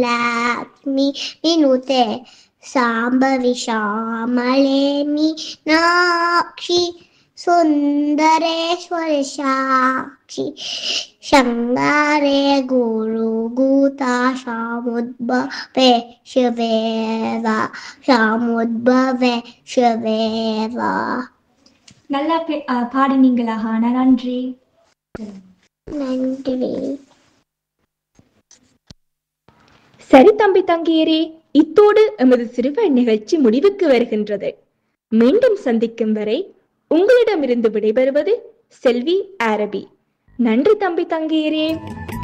लक्ष्मी विनुते साम्बवि श्यामले मीनाक्षि सुन्दरेश्वरि साक्षि शृङ्गारे गुरुगुता समुद्भवे शिवेव समुद्भवे शिवेव நல்லா பே- ஆ, பாடினீங்களா ஹானா நன்றி நன்றி சரி தம்பி தங்கியரே இத்தோடு எமது சிறுவர் நிகழ்ச்சி முடிவுக்கு வருகின்றது மீண்டும் சந்திக்கும் வரை உங்களிடமிருந்து விடைபெறுவது செல்வி அரபி நன்றி தம்பி தங்கியரே